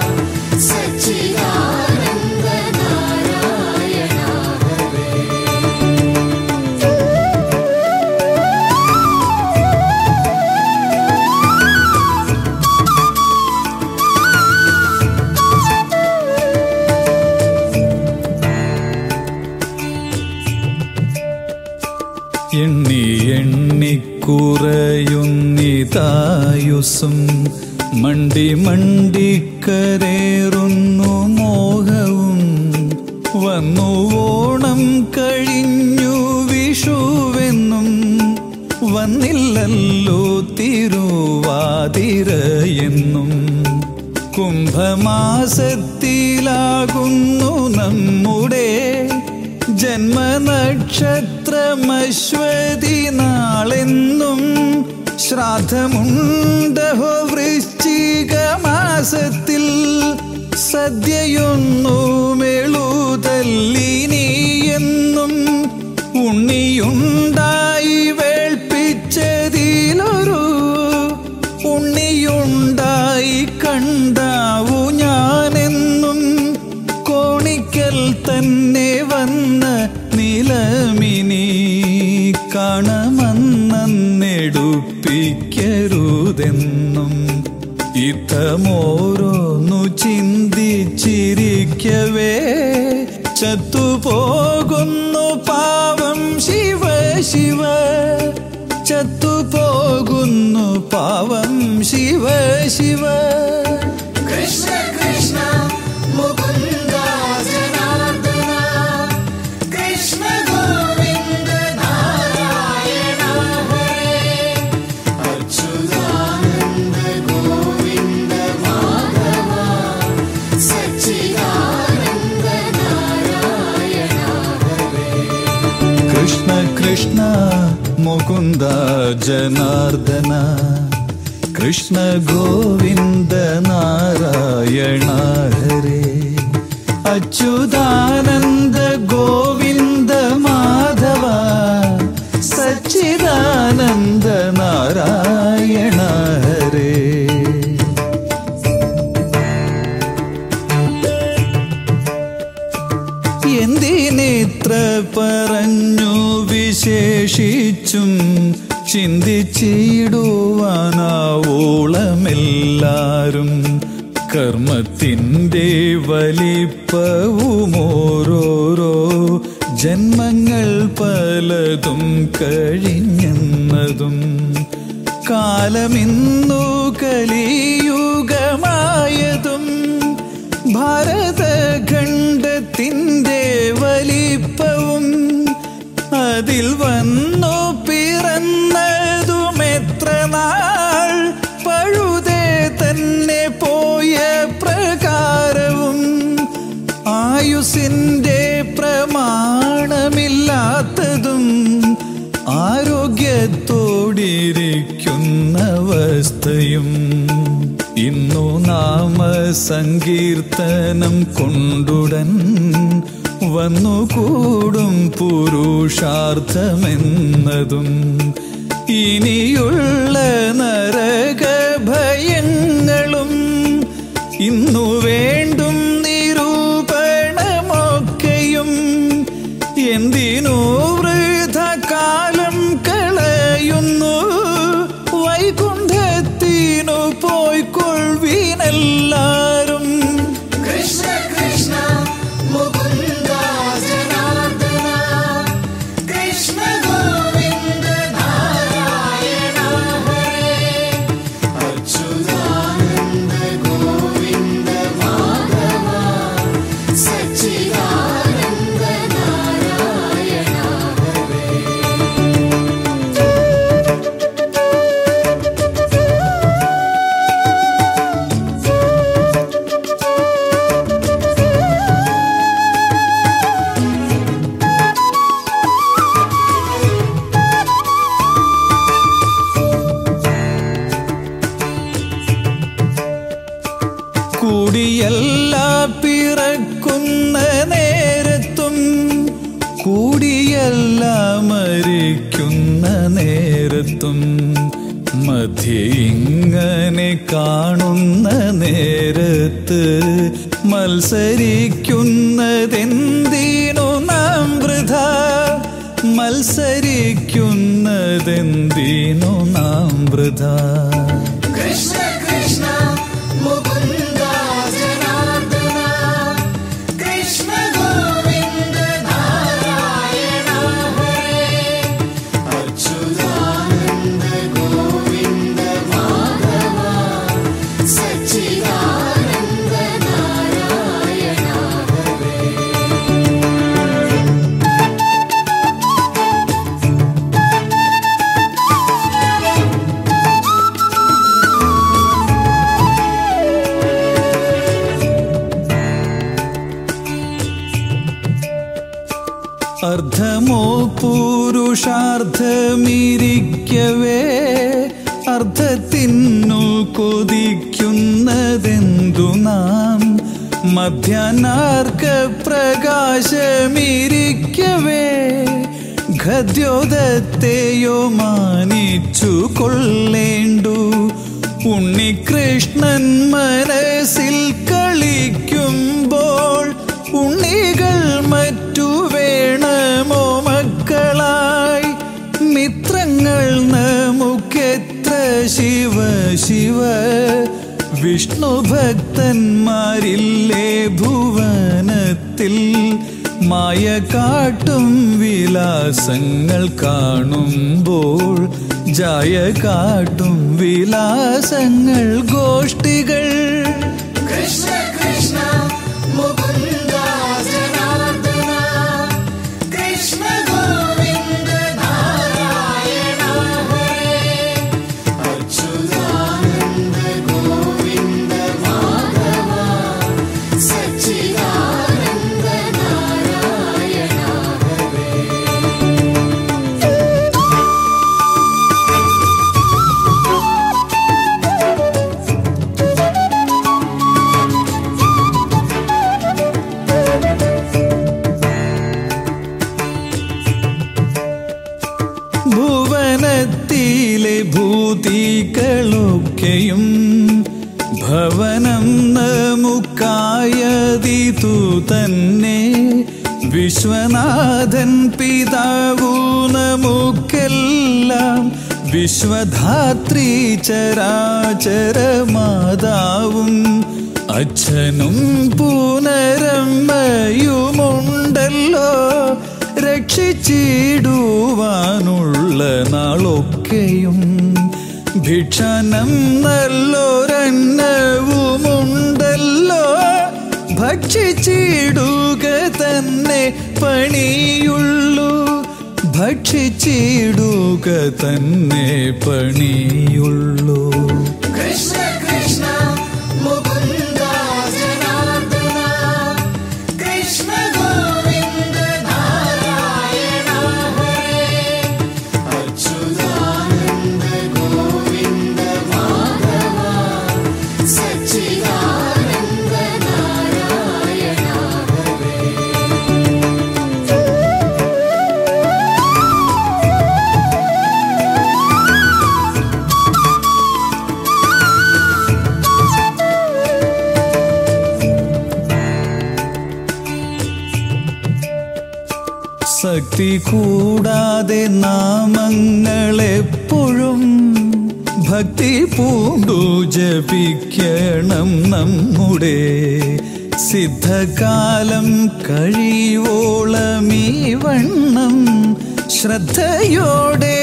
സച്ചിദാനന്ദ നാരായണ ഹരേ എണ്ണി എണ്ണിക്കുറയുന്നിതായുസും മണ്ടി മണ്ടിക്കരേറുന്നു മോഹവും വന്നു ഓണം കഴിഞ്ഞു വിഷുവെന്നും വന്നില്ലല്ലോ തിരുവാതിരയെന്നും കുംഭമാസത്തിലാകുന്നു നമ്മുടെ ജന്മനക്ഷത്രമശ്വതി നാളെന്നും ശ്രാദ്ധമുണ്ടഹോ വൃശ്ചിക മാസത്തിൽ സദ്യയൊന്നു മെളുതല്ലിനി എന്നും ഉണ്ണിയുണ്ടായി വേൾപ്പിച്ചതിലൊരു ഉണ്ണിയുണ്ടായി കണ്ടാവു ഞാനെന്നും കോണിക്കൽ തന്നെ വന്ന നിലമിനി കാണമെന്നെടുപ്പിക്കരുതെന്നും ഇത്തമോരോന്നു ചിന്തിച്ചിരിക്കവേ ചത്തുപോകുന്നു പാവം ശിവ ശിവ ചത്തുപോകുന്നു പാവം ശിവ ശിവ കൃഷ്ണ കൃഷ്ണ മുകുന്ദ ജനാർദ്ദന കൃഷ്ണ ഗോവിന്ദ നാരായണ ഹരേ അച്യുതാനന്ദ ഗോവിന്ദ മാധവ സച്ചിദാനന്ദ നാരായണ ഹരേ കൃഷ്ണ കൃഷ്ണ മുകുന്ദ ജനാർദ്ദന കൃഷ്ണ ഗോവിന്ദ നാരായണ ഹരേ അച്യുതാനന്ദ ഗോവിന്ദ മാധവ സച്ചിദാനന്ദ നാരായണ ഹരേ എന്തിനിത്ര പറഞ്ഞു വിശേഷിച്ചും ചിന്തിച്ചിടുവാനാവോളമെല്ലാരും കർമ്മത്തിൻ്റെ വലിപ്പവും ഓരോരോ ജന്മങ്ങൾ പലതും കഴിഞ്ഞെന്നതും കാലമിന്നു കലിയുഗമായതും ഭാരതഖണ്ഡത്തിൻ്റെ വലിപ്പവും അതിൽ വന്നു പിറന്നതുമെത്ര നാൾ പഴുതേ തന്നെ പോയ പ്രകാരവും ആയുസിൻ്റെ പ്രമാണമില്ലാത്തതും ആരോഗ്യത്തോടിരിക്കുന്നവസ്ഥയും ഇന്നു നാമ സങ്കീർത്തനം കൊണ്ടുടൻ വന്നുകൂടും പുരുഷാർത്ഥമെന്നതും ഇനിയുള്ള നരകഭയങ്ങളും ഇന്നു വേണ്ടും നിരൂപണമൊക്കെയും എന്തിനു വൃഥ കാലം കളയുന്നു വൈകുണ്ഠത്തിനു പോയിക്കൊള്ളുവീനെല്ലാരും കൃഷ്ണ കൃഷ്ണ മുകുന്ദ ജനാർദ്ദന കൃഷ്ണ ഗോവിന്ദ നാരായണ ഹരേ അച്യുതാനന്ദ ഗോവിന്ദ മാധവ കൂടിയല്ല പിറക്കുന്ന നേരത്തും കൂടിയല്ല മരിക്കുന്ന നേരത്തും മധ്യ ഇങ്ങനെ കാണുന്ന നേരത്ത് മത്സരിക്കുന്നതെന്തിനു നാം വൃഥ മത്സരിക്കുന്നതെന്തിനു നാം വൃഥ കൃഷ്ണ കൃഷ്ണ മുകുന്ദ ജനാർദ്ദന കൃഷ്ണ ഗോവിന്ദ നാരായണ ഹരേ അച്യുതാനന്ദ ഗോവിന്ദ മാധവ സച്ചിദാനന്ദ നാരായണ ഹരേ അർദ്ധമോ പുരുഷാർത്ഥമിരിക്കവേ അർദ്ധത്തിനു കൊതിക്കുന്നതെന്തു നാം മധ്യാനാർക്ക പ്രകാശമിരിക്കവേ ഖദ്യോദത്തെയോ മാനിച്ചു കൊള്ളേണ്ടു ഉണ്ണികൃഷ്ണൻ മനസ്സിൽ കളിക്കുമ്പോൾ ഉണ്ണികൾ മറ്റു വേണമോ മക്കളായി മിത്രങ്ങൾ നമുക്കെത്ര ശിവ ശിവ വിഷ്ണു ഭക്തന്മാരില്ലേ ഭുവനത്തിൽ മായ കാട്ടും വിലാസങ്ങൾ കാണുമ്പോൾ ജായ കാട്ടും വിലാസങ്ങൾ ഗോഷ്ഠികൾ കൃഷ്ണ കൃഷ്ണ മുകുന്ദ ജനാർദ്ദന കൃഷ്ണ ഗോവിന്ദ നാരായണ ഹരേ അച്യുതാനന്ദ ഗോവിന്ദ മാധവ സച്ചിദാനന്ദ നാരായണ ഹരേ ഭുവനത്തിലെ ഭൂതികളൊക്കെയും ഭവനം നമുക്കായതിതു തന്നെ വിശ്വനാഥൻ പിതാവു നമുക്കെല്ലാം വിശ്വധാത്രി ചരാചര മാതാവും അച്ഛനും പുനരമ്മയുമുണ്ടല്ലോ രക്ഷിച്ചിടുവാനുള്ള നാളൊക്കെയും ഭിക്ഷണം നല്ലൊരന്നവുമുണ്ടല്ലോ ഭക്ഷിച്ചിടുക തന്നെ പണിയുള്ളൂ ഭക്ഷിച്ചിടുക തന്നെ പണിയുള്ളൂ കൃഷ്ണ കൃഷ്ണ മുകുന്ദ ജനാർദ്ദന കൃഷ്ണ ഗോവിന്ദ നാരായണ ഹരേ അച്യുതാനന്ദ ഗോവിന്ദ മാധവ സച്ചിദാനന്ദ നാരായണ ഹരേ ശക്തി കൂടാതെ നാമങ്ങളെപ്പോഴും ഭക്തി പൂണ്ടു ജപിക്കണം നമ്മുടെ സിദ്ധകാലം കഴിവോളമീ വണ്ണം ശ്രദ്ധയോടെ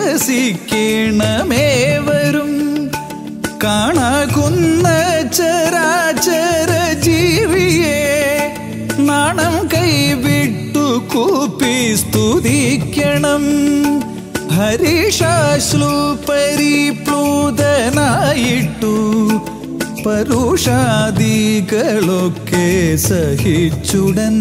വസിക്കണമേവരും കാണാകുന്ന ചരാചര ജീവിയെ നാണം കൈവിട്ടു കൂപ്പി സ്തുതിക്കണം ഹരിഷാശ്ലു പരിപ്ലൂതനായിട്ടു പരുഷാദികളൊക്കെ സഹിച്ചുടൻ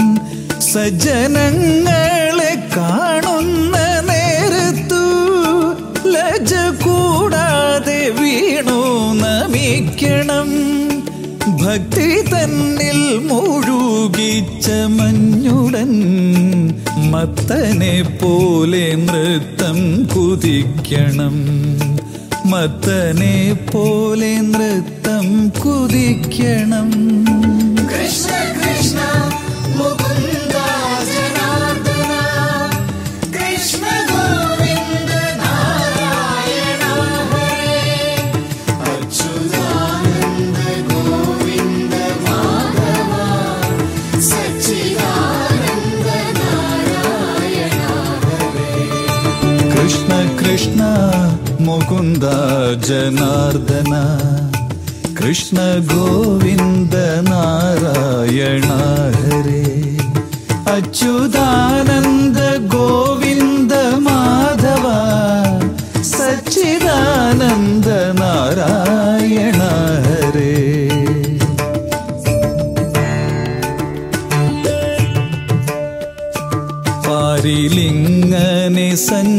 സജ്ജനങ്ങളെ കാണുന്ന നേരത്തു ലജ കൂടാതെ വീണു നമിക്കണം ഭക്തി തന്നിൽ മുഴുകിച്ച മഞ്ഞുടൻ മത്തനെ പോലെ നൃത്തം കുതിക്കണം മത്തനെ പോലെ നൃത്തം കുതിക്കണം കൃഷ്ണ കൃഷ്ണ മുകുന്ദ ജനാർദ്ദന കൃഷ്ണ ഗോവിന്ദ നാരായണ ഹരേ അച്യുതാനന്ദ ഗോവിന്ദ മാധവ സച്ചിദാനന്ദ നാരായണ കൃഷ്ണ കൃഷ്ണ മുകുന്ദ ജനാർദ്ദന കൃഷ്ണ ഗോവിന്ദ നാരായണ ഹരേ അച്യുതാനന്ദ ഗോവിന്ദ മാധവ സച്ചിദാനന്ദ നാരായണ ഹരേ പാരിലിങ്ങനെ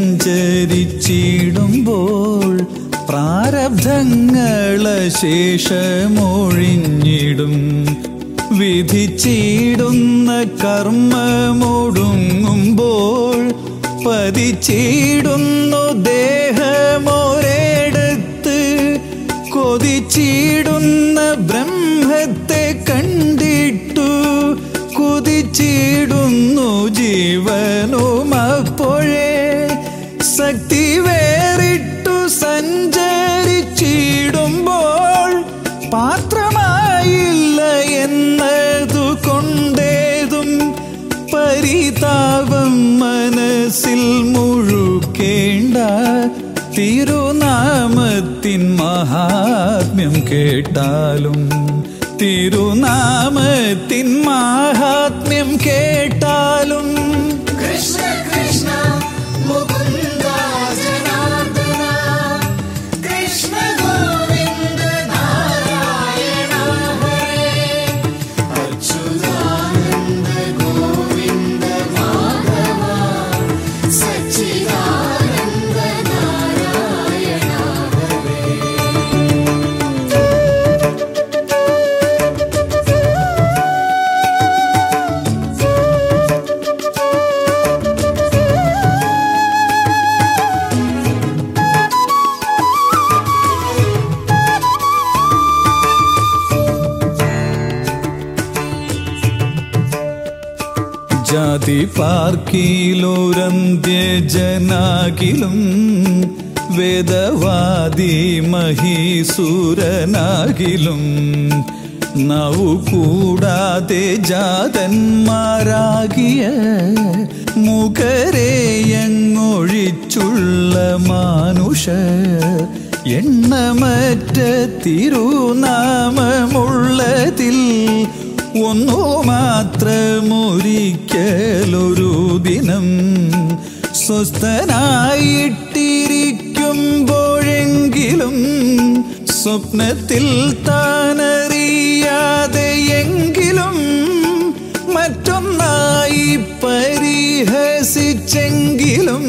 സഞ്ചരിച്ചിടുമ്പോൾ പ്രാരബ്ധങ്ങള ശേഷമൊഴിഞ്ഞിടും വിധിച്ചിടുന്ന കർമ്മമൊടുങ്ങുമ്പോൾ പതിച്ചിടുന്നു ദേഹമൊരെടുത്ത് കൊതിച്ചിടുന്ന ബ്രഹ്മത്തെ കണ്ടിട്ടു കുതിച്ചിടുന്നു ജീവനും അപ്പോഴേ ശക്തി വേറിട്ടു സഞ്ചരിച്ചിടുമ്പോൾ പാത്രമായില്ല എന്നതു കൊണ്ടേതും പരിതാപം മനസ്സിൽ മുഴുക്കേണ്ട തിരുനാമത്തിൻ മഹാത്മ്യം കേട്ടാലും തിരുനാമത്തിൻ മഹാത്മ്യം കേട്ടാലും കൃഷ്ണ കൃഷ്ണ മുകുന്ദ ജനാർദ്ദന കൃഷ്ണ ഗോവിന്ദ നാരായണ ഹരേ അച്യുതാനന്ദ ഗോവിന്ദ മാധവ സച്ചിദാനന്ദ നാരായണ ഹരേ ജാതി പാർക്കിലൊരന്ത്യജനാകിലും വേദവാദി മഹീസുരനാകിലും നവു കൂടാതെ ജാതന്മാരാകിയ മുഖരേയങ്ങൊഴിച്ചുള്ള മാനുഷ എണ്ണമറ്റ തിരുനാമമുള്ളതിൽ ഒന്നു മാത്രമൊരിക്കലൊരു ദിനം സ്വസ്ഥനായിട്ടിരിക്കുമ്പോഴെങ്കിലും സ്വപ്നത്തിൽ താനറിയാതെ എങ്കിലും മറ്റൊന്നായി പരിഹസിച്ചെങ്കിലും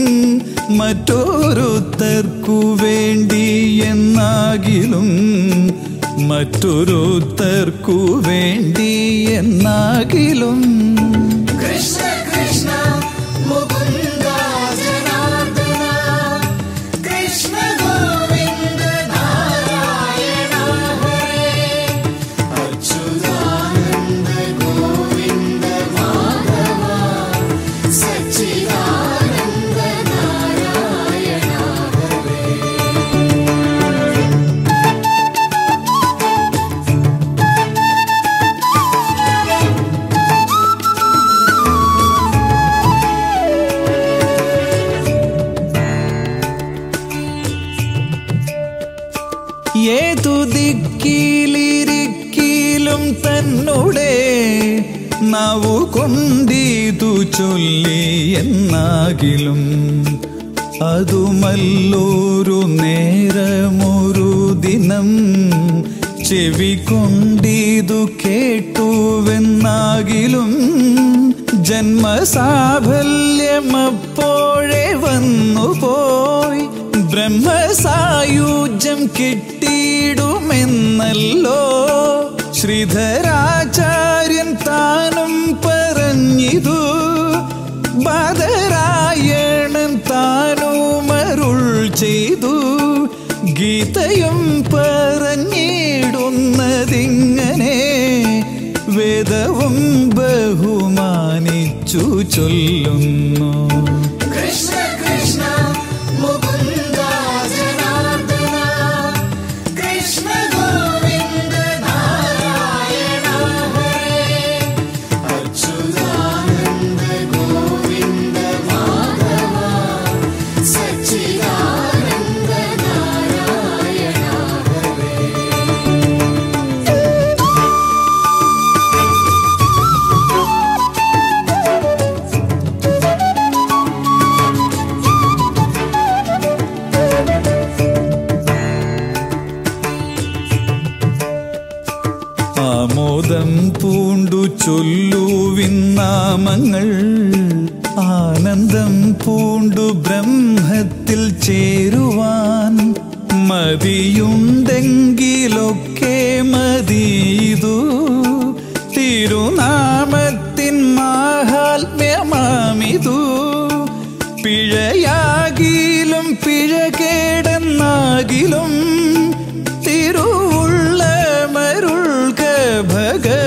മറ്റൊരുത്തർക്കു വേണ്ടി എന്നാകിലും മറ്റൊരുത്തർക്കു വേണ്ടി എന്നാകിലും കൃഷ്ണ കൃഷ്ണ മുകുന്ദ ജനാർദ്ദന കൃഷ്ണ ഗോവിന്ദ നാരായണ ഹരേ അച്യുതാനന്ദ ഗോവിന്ദ മാധവ സച്ചിദാനന്ദ നാരായണ ഹരേ ഏതു ദിക്കിലിരിക്കിലും തന്നോടെ നാവു കൊണ്ടിതു ചൊല്ലി എന്നാകിലും അതുമല്ലൊരു നേരമൊരു ദിനം ചെവി കൊണ്ടിതു കേട്ടുവെന്നാകിലും ജന്മസാഫല്യമപ്പോഴേ വന്നുപോയി ബ്രഹ്മസായുജ്യം കിട്ടിയിടുമെന്നല്ലോ ശ്രീധരാചാര്യൻ താനും പറഞ്ഞിതു ബാധരായണൻ താനും അരുൾ ചെയ്തു ഗീതയും പറഞ്ഞിടുന്നതിങ്ങനെ വേദവും ബഹുമാനിച്ചു ചൊല്ലുന്നു കൃഷ്ണ കൃഷ്ണ മുകുന്ദ ജനാർദ്ദന കൃഷ്ണ ഗോവിന്ദ നാരായണ ഹരേ അച്യുതാനന്ദ ഗോവിന്ദ മാധവ സച്ചിദാനന്ദ നാരായണ ഹരേ ആമോദം പൂണ്ടു ചൊല്ലുവിൻ നാമങ്ങൾ ആനന്ദം പൂണ്ടു ബ്രഹ്മത്തിൽ ചേരുവാൻ മതിയുണ്ടെങ്കിലൊക്കെ മതിയതു തിരുനാമത്തിൻ മാഹാത്മ്യമാമിതു പിഴയാകിലും പിഴകേടെന്നാകിലും തിരുവുള്ള മരുൾക ഭഗവാനേ